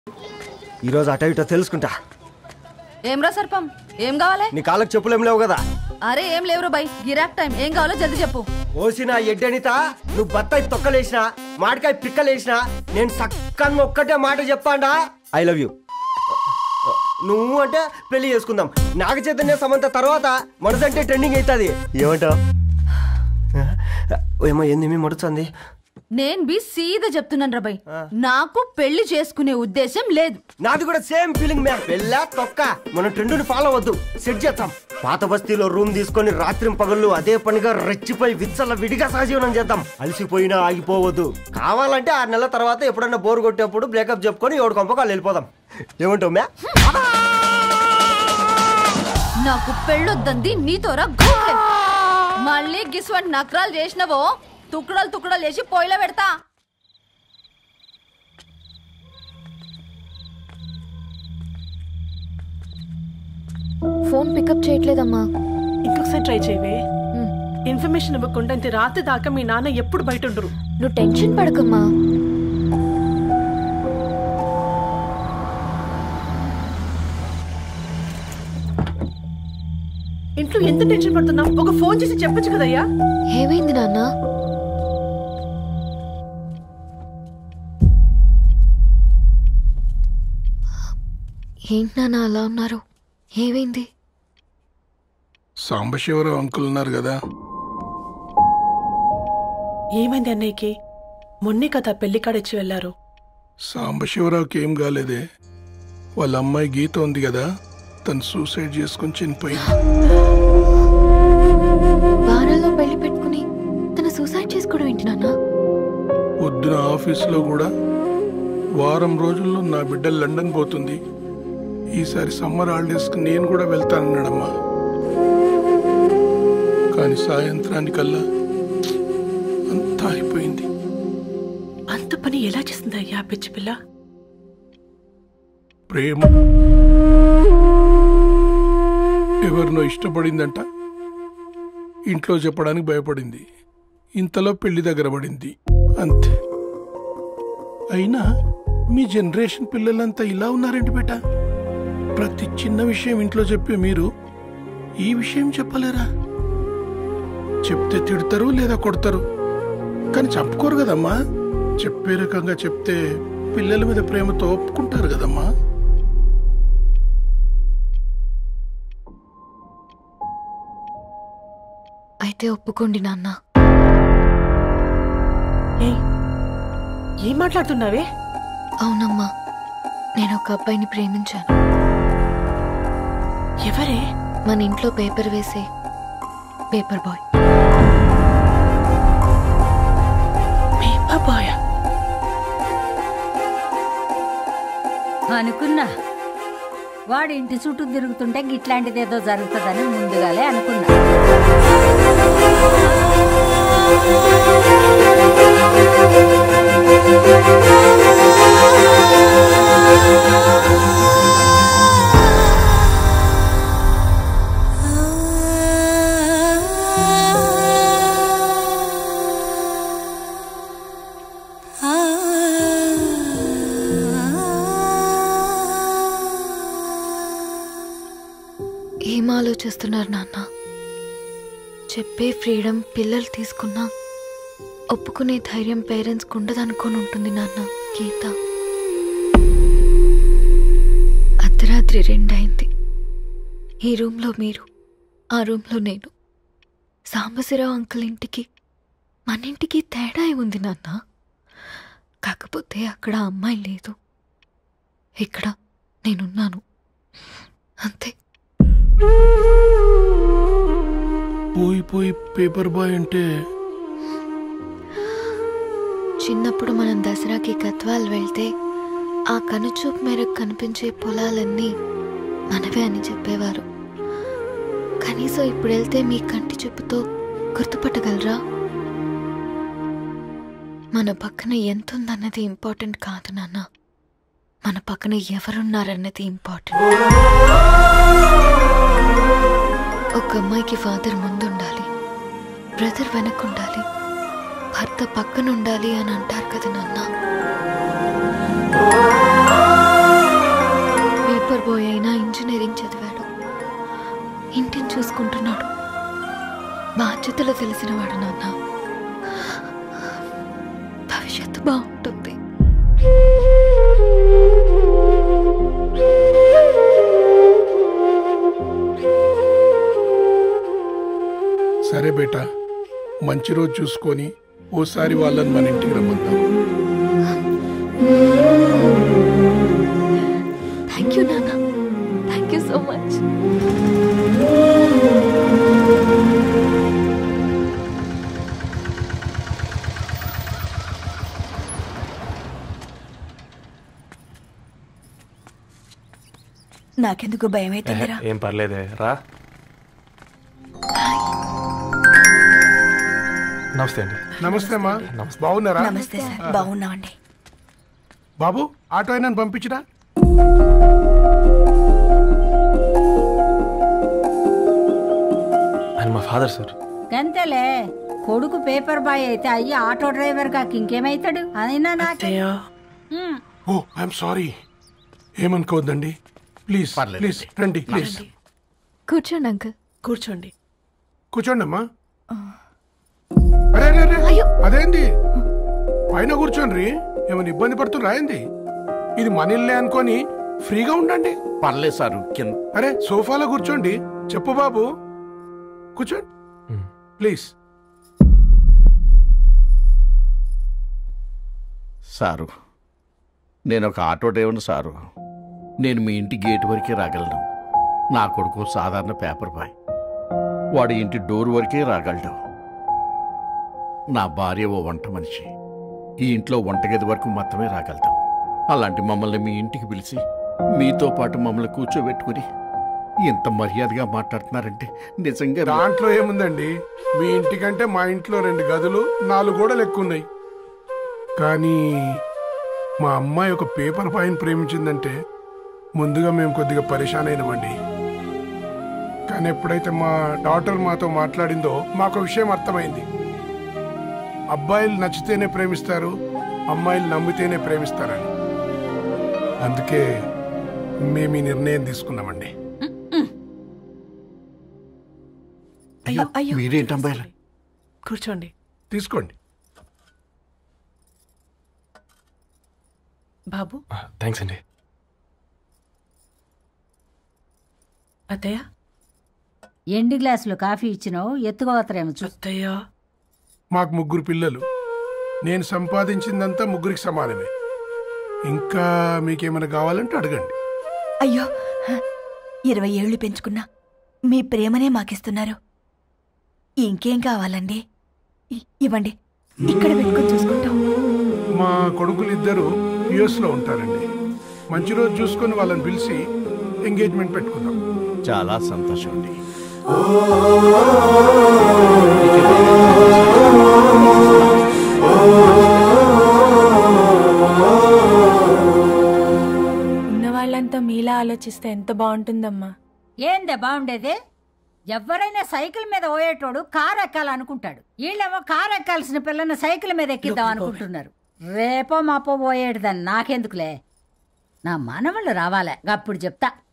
ఈరోజు అట ఇటో తెలుసుకుంటా ఏమ్రా సర్పం ఏం కావాలి నీ కాళ్ళకి చెప్పులేం లేవు కదా అరే ఏం లేవురా బై గిరాక్ టైం ఏం కావాలో జల్దీ చెప్పు ఓసిన ఎడ్డనిత నువ్వు బత్తాయి తొక్కలేసినా మాడికాయ పిక్కలేసినా నేను సక్కగా ఒక్కటే మాట చెప్పాండా ఐ లవ్ యూ నువ్వు అంటే పెళ్లి చేసుకుందాం నాగ చైతన్య సమంత తర్వాత మనసంటే ట్రెండింగ్ అవుతుంది ఏమంటావు ఏమో ఏంది మీ మడుతుంది నేను బి సీదా చెప్తున్నాను రా బై నాకు పెళ్లి చేసుకునే ఉద్దేశం లేదు నాది కూడా సేమ్ ఫీలింగ్ మ్యామ్ వెళ్ళా తొక్క మనం ట్రెండ్ని ఫాలో అవద్దు సెట్ చేద్దాం పాత బస్తీలో రూమ్ తీసుకొని రాత్రి పగళ్ళు అదే పనిగా రెచ్చిపోయి విచ్చల విడిగా సహజీవనం చేద్దాం అలసిపోయినా ఆగిపోవద్దు కావాలంటే ఆరు నెలల తర్వాత ఎప్పుడన్నా బోర్ కొట్టేప్పుడు బ్రేకప్ చెప్పుకొని ఎవడు కొంపకాలు వెళ్ళిపోదాం ఏమంటావు మ్యా నాకు పెళ్ళొద్దంది నీతోరా గోలే. మళ్ళీ గిస్వంటి నక్రాలు చేసినవో తుక్కడలు తుక్కడలు చేసి పొయ్యిలో పెడతా ఫోన్ పికప్ చేయట్లేదమ్మా ఇంకొకసారి ట్రై చేయవే ఇన్ఫర్మేషన్ ఇవ్వకుండా ఇంత రాత్రి దాకా మీ నాన్న ఎప్పుడు బయట ఉండరు నువ్వు టెన్షన్ పడకమ్మా ఇంట్లో ఎంత టెన్షన్ పడుతున్నావు ఒక ఫోన్ చేసి చెప్పొచ్చు కదయ్యా ఏమైంది నాన్న ఏంటి నాన్న అలా ఉన్నారు ఏమైంది సాంబశివరావు అంకుల్ ఉన్నారు కదా ఏమైంది అన్నయ్యకి మొన్నే కదా పెళ్లి కాడిచ్చి వెళ్ళారు సాంబశివరావుకి ఏం కాలేదే వాళ్ళ అమ్మాయి గీత ఉంది కదా తను సూసైడ్ చేసుకుని చనిపోయింది వారాల్లో పెళ్లి పెట్టుకుని తన సూసైడ్ చేసుకోవడం ఏంటి నాన్న పొద్దున ఆఫీస్లో కూడా వారం రోజుల్లో నా బిడ్డ లండన్ పోతుంది ఈసారి సమ్మర్ హాలిడేస్కి నేను కూడా వెళ్తానన్నాడమ్మా కానీ సాయంత్రానికల్లా అంతా అయిపోయింది అంత పని ఎలా చేస్తుంది అయ్యా పిచ్చి పిల్ల ప్రేమ ఎవరినో ఇష్టపడిందంట ఇంట్లో చెప్పడానికి భయపడింది ఇంతలో పెళ్లి దగ్గర పడింది అంతే అయినా మీ జనరేషన్ పిల్లలంతా ఇలా ఉన్నారండి బేట ప్రతి చిన్న విషయం ఇంట్లో చెప్పే మీరు ఈ విషయం చెప్పలేరా చెప్తే తిడతారు లేదా కొడతారు కానీ చంపుకోరు కదమ్మా చెప్పే రకంగా చెప్తే పిల్లల మీద ప్రేమతో ఒప్పుకుంటారు కదమ్మా అయితే ఒప్పుకోండి నాన్న ఏయ్ ఏం మాట్లాడుతున్నావే అవునమ్మా నేను ఒక అబ్బాయిని ప్రేమించాను ఎవరే మన ఇంట్లో పేపర్ వేసే పేపర్ బాయ్ పేపర్ బాయ్ అనుకున్నా వాడి ఇంటి చుట్టూ తిరుగుతుంటే గిట్లాంటిదేదో జరుగుతుందని ముందుగాలే అనుకున్నా ఏం ఆలోచిస్తున్నారు నాన్న చెప్పే ఫ్రీడమ్ పిల్లలు తీసుకున్నా ఒప్పుకునే ధైర్యం పేరెంట్స్కి ఉండదనుకొని ఉంటుంది నాన్న గీత అర్ధరాత్రి రెండైంది ఈ రూమ్లో మీరు ఆ రూమ్లో నేను సాంబశివరావు అంకుల్ ఇంటికి మన ఇంటికి తేడా ఉంది నాన్న కాకపోతే అక్కడ ఆ అమ్మాయి లేదు ఇక్కడ నేనున్నాను అంతే పోయి పోయి పేపర్ బాయ్ అంటే చిన్నప్పుడు మనం దసరాకి గద్వాల్ వెళ్తే ఆ కనుచూపు మేరకు కనిపించే పొలాలన్నీ మనవే అని చెప్పేవారు కనీసం ఇప్పుడు వెళ్తే మీ కంటి చూపుతో గుర్తుపట్టగలరా మన పక్కన ఎంత ఉందన్నది ఇంపార్టెంట్ కాదు నాన్న మన పక్కన ఎవరున్నారన్నది ఇంపార్టెంట్ ఒక అమ్మాయికి ఫాదర్ ముందుండాలి బ్రదర్ వెనకుండాలి భర్త పక్కన ఉండాలి అని అంటారు కదా నాన్న తెలిసినవాడు నాన్న భవిష్యత్తు బాగుంటుంది సరే బేటా మంచి రోజు చూసుకొని ఓసారి వాళ్ళని మన ఇంటికి రమ్మందాం థ్యాంక్ యూ నాన్న థ్యాంక్ యూ సో మచ్ నాకెందుకు భయం అవుతుందిరా ఏం పర్లేదే రా నమస్తే అండి నమస్తే అమ్మా బాగున్నారా నమస్తే సార్ బాగున్నామండి బాబు ఆటో అయినా పంపించినా ఆయన మా ఫాదర్ సార్ గంతేలే కొడుకు పేపర్ బాయ్ అయితే అయ్యి ఆటో డ్రైవర్ కాక ఇంకేమైతాడు అయినా నాకు అత్తయ్య ఓ ఐఎమ్ సారీ ఏమనుకోవద్దండి ప్లీజ్ ప్లీజ్ రండి ప్లీజ్ కూర్చోండి అంకుల్ కూర్చోండి కూర్చోండి అమ్మా అరే అరే, అరే అదేంది పైన కూర్చోండి ఏమైనా ఇబ్బంది పడుతున్నా ఏంది ఇది మన ఇల్లే అనుకొని ఫ్రీగా ఉండండి పర్లేదు సారు కింద అరే సోఫాలో కూర్చోండి చెప్పు బాబు కూర్చోండి ప్లీజ్ సారు నేను ఒక ఆటో డ్రైవర్ని సారు నేను మీ ఇంటి గేట్ వరకే రాగలను నా కొడుకు సాధారణ పేపర్ బాయ్ వాడి ఇంటి డోర్ వరకే రాగలడు నా భార్య ఓ వంట మనిషి ఈ ఇంట్లో వంటగది వరకు మాత్రమే రాగలుగుతాం అలాంటి మమ్మల్ని మీ ఇంటికి పిలిచి మీతో పాటు మమ్మల్ని కూర్చోబెట్టుకుని ఇంత మర్యాదగా మాట్లాడుతున్నారంటే నిజంగా నా- దాంట్లో ఏముందండి మీ ఇంటికంటే మా ఇంట్లో రెండు గదులు నాలుగు గోడలు ఎక్కువ ఉన్నాయి కానీ మా అమ్మాయి ఒక పేపర్ పైన ప్రేమించిందంటే ముందుగా మేము కొద్దిగా పరేషాన్ అయినామండి కానీ ఎప్పుడైతే మా డాటర్ మాతో మాట్లాడిందో మాకు విషయం అర్థమైంది అబ్బాయిలు నచ్చితేనే ప్రేమిస్తారు అమ్మాయిలు నమ్మితేనే ప్రేమిస్తారని అందుకే మేము ఈ నిర్ణయం తీసుకున్నామండి అయ్యో అయ్యో. మీరేంటి అమ్మాయిలు కూర్చోండి తీసుకోండి బాబు థ్యాంక్స్ అండి అత్తయ్య ఎండి గ్లాసులో కాఫీ ఇచ్చినావు ఎత్తుకోవతరేమో చూ అత్తయ్య మాకు ముగ్గురు పిల్లలు నేను సంపాదించిందంతా ముగ్గురికి సమానమే ఇంకా మీకేమైనా కావాలంటే అడగండి అయ్యో హ, ఇరవై ఏళ్ళు పెంచుకున్నా మీ ప్రేమనే మాకిస్తున్నారు ఇంకేం కావాలండి ఇ- ఇవ్వండి ఇక్కడ పెట్టుకొని చూసుకుంటాం మా కొడుకులు ఇద్దరు యుఎస్లో ఉంటారండి మంచి రోజు చూసుకొని వాళ్ళని పిలిచి ఎంగేజ్మెంట్ పెట్టుకుందాం చాలా సంతోషం అండి ఉన్న వాళ్ళంతా మీలా ఆలోచిస్తే ఎంత బాగుంటుందమ్మా ఏందే బాగుండేది ఎవరైనా సైకిల్ మీద పోయేటోడు కారు ఎక్కాలనుకుంటాడు వీళ్ళేమో కారు ఎక్కాల్సిన పిల్లని సైకిల్ మీద ఎక్కిద్దాం అనుకుంటున్నారు రేపో మాపో పోయేటిదని నాకెందుకులే నా మనవళ్ళు రావాలే అప్పుడు చెప్తా